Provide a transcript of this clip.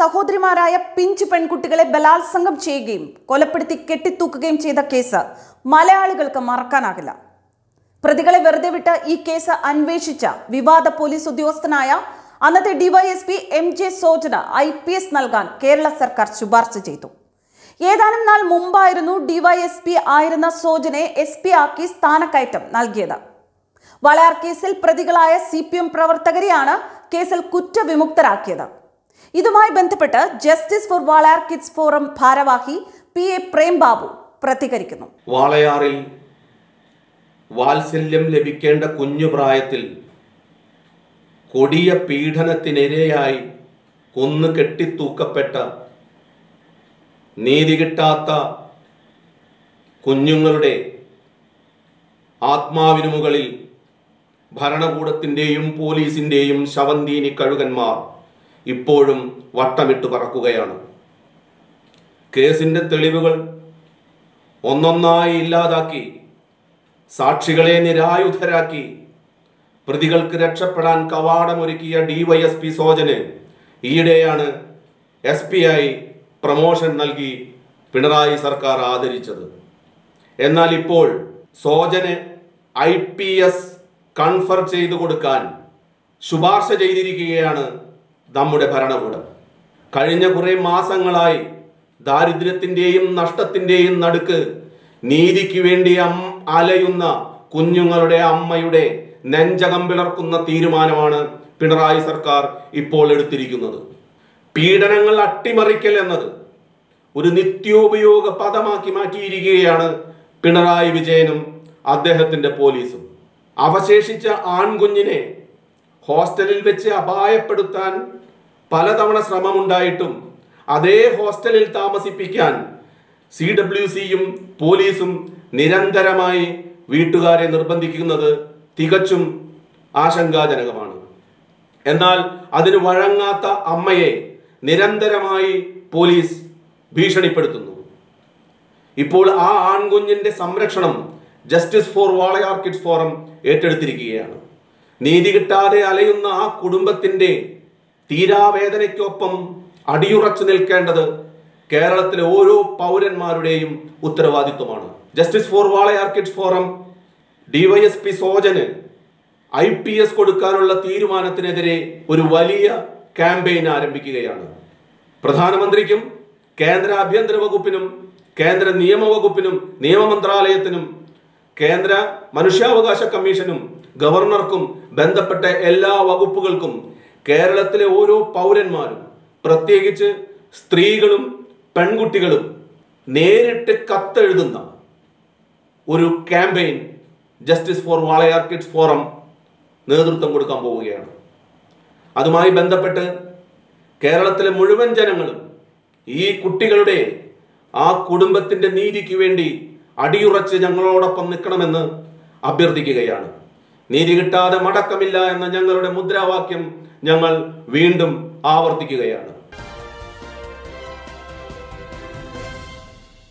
സഹോദരിമാരായ പിഞ്ചു പെൺകുട്ടികളെ ബലാത്സംഗം ചെയ്യുകയും കൊലപ്പെടുത്തി കെട്ടിത്തൂക്കുകയും ചെയ്ത കേസ് മലയാളികൾക്ക് മറക്കാനാകില്ല പ്രതികളെ വെറുതെ വിട്ട് ഈ കേസ് അന്വേഷിച്ച വിവാദ പോലീസ് ഉദ്യോഗസ്ഥനായ അന്നത്തെ ഡിവൈഎസ്പി എം ജെ സോജന ഐ പി എസ് നൽകാൻ കേരള സർക്കാർ ശുപാർശ ചെയ്തു ഏതാനും നാൾ മുമ്പായിരുന്നു ഡിവൈഎസ്പി ആയിരുന്ന സോജനെ എസ് പി ആക്കി സ്ഥാനക്കയറ്റം നൽകിയത് വളയാർ കേസിൽ പ്രതികളായ സി പി എം പ്രവർത്തകരെയാണ് കേസിൽ കുറ്റവിമുക്തരാക്കിയത് ഇതുമായി ബന്ധപ്പെട്ട് justice for Walayar kids forum ഭാരവാഹി പി എ പ്രേംബാബു പ്രതികരിക്കുന്നു വാളയാറിൽ വാത്സല്യം ലഭിക്കേണ്ട കുഞ്ഞു പ്രായത്തിൽ കൊടിയ പീഡനത്തിനിരയായി കൊന്നു കെട്ടിത്തൂക്കപ്പെട്ട നീതി കിട്ടാത്ത കുഞ്ഞുങ്ങളുടെ ആത്മാവിനു മുകളിൽ ഭരണകൂടത്തിൻ്റെയും പോലീസിൻ്റെയും ശവന്തീനി കഴുകന്മാർ ഇപ്പോഴും വട്ടമിട്ട് പറക്കുകയാണ് കേസിൻ്റെ തെളിവുകൾ ഒന്നൊന്നായി ഇല്ലാതാക്കി സാക്ഷികളെ നിരായുധരാക്കി പ്രതികൾക്ക് രക്ഷപ്പെടാൻ കവാടമൊരുക്കിയ ഡിവൈഎസ്പി സോജന് ഈയിടെയാണ് എസ് പി ആയി പ്രമോഷൻ നൽകി പിണറായി സർക്കാർ ആദരിച്ചത് എന്നാൽ ഇപ്പോൾ സോജന് ഐ പി എസ് കൺഫർ ചെയ്തു കൊടുക്കാൻ ശുപാർശ ചെയ്തിരിക്കുകയാണ് നമ്മുടെ ഭരണകൂടം കഴിഞ്ഞ കുറേ മാസങ്ങളായി ദാരിദ്ര്യത്തിൻ്റെയും നഷ്ടത്തിൻ്റെയും നടുക്ക് നീതിക്ക് വേണ്ടി അം അലയുന്ന കുഞ്ഞുങ്ങളുടെ അമ്മയുടെ നെഞ്ചകം പിളർക്കുന്ന തീരുമാനമാണ് പിണറായി സർക്കാർ ഇപ്പോൾ എടുത്തിരിക്കുന്നത് പീഡനങ്ങൾ അട്ടിമറിക്കൽ എന്നത് ഒരു നിത്യോപയോഗ പദമാക്കി മാറ്റിയിരിക്കുകയാണ് പിണറായി വിജയനും അദ്ദേഹത്തിന്റെ പോലീസും അവശേഷിച്ച ആൺകുഞ്ഞിനെ ഹോസ്റ്റലിൽ വെച്ച് അപായപ്പെടുത്താൻ പലതവണ ശ്രമമുണ്ടായിട്ടും അതേ ഹോസ്റ്റലിൽ താമസിപ്പിക്കാൻ സി ഡബ്ല്യു സിയും പോലീസും നിരന്തരമായി വീട്ടുകാരെ നിർബന്ധിക്കുന്നത് തികച്ചും ആശങ്കാജനകമാണ് എന്നാൽ അതിന് വഴങ്ങാത്ത അമ്മയെ നിരന്തരമായി പോലീസ് ഭീഷണിപ്പെടുത്തുന്നു ഇപ്പോൾ ആ ആൺകുഞ്ഞിന്റെ സംരക്ഷണം justice for Walayar kids forum ഏറ്റെടുത്തിരിക്കുകയാണ് നീതി കിട്ടാതെ അലയുന്ന ആ കുടുംബത്തിന്റെ തീരാവേദനയ്ക്കൊപ്പം അടിയുറച്ചു നിൽക്കേണ്ടത് കേരളത്തിലെ ഓരോ പൗരന്മാരുടെയും ഉത്തരവാദിത്വമാണ് justice for Walayar kids forum DYSP സോജന് ഐ പി എസ് കൊടുക്കാനുള്ള തീരുമാനത്തിനെതിരെ ഒരു വലിയ ക്യാമ്പയിൻ ആരംഭിക്കുകയാണ് പ്രധാനമന്ത്രിക്കും കേന്ദ്ര ആഭ്യന്തര വകുപ്പിനും കേന്ദ്ര നിയമവകുപ്പിനും നിയമമന്ത്രാലയത്തിനും കേന്ദ്ര മനുഷ്യാവകാശ കമ്മീഷനും ഗവർണർക്കും ബന്ധപ്പെട്ട എല്ലാ വകുപ്പുകൾക്കും കേരളത്തിലെ ഓരോ പൗരന്മാരും പ്രത്യേകിച്ച് സ്ത്രീകളും പെൺകുട്ടികളും നേരിട്ട് കത്തെഴുതുന്ന ഒരു campaign justice for Walayar kids forum നേതൃത്വം കൊടുക്കാൻ പോവുകയാണ് അതുമായി ബന്ധപ്പെട്ട് കേരളത്തിലെ മുഴുവൻ ജനങ്ങളും ഈ കുട്ടികളുടെ ആ കുടുംബത്തിന്റെ നീതിക്ക് വേണ്ടി അടിയുറച്ച് ഞങ്ങളോടൊപ്പം നിൽക്കണമെന്ന് അഭ്യർത്ഥിക്കുകയാണ് നീതി കിട്ടാതെ മടക്കമില്ല എന്ന ഞങ്ങളുടെ മുദ്രാവാക്യം ഞങ്ങൾ വീണ്ടും ആവർത്തിക്കുകയാണ്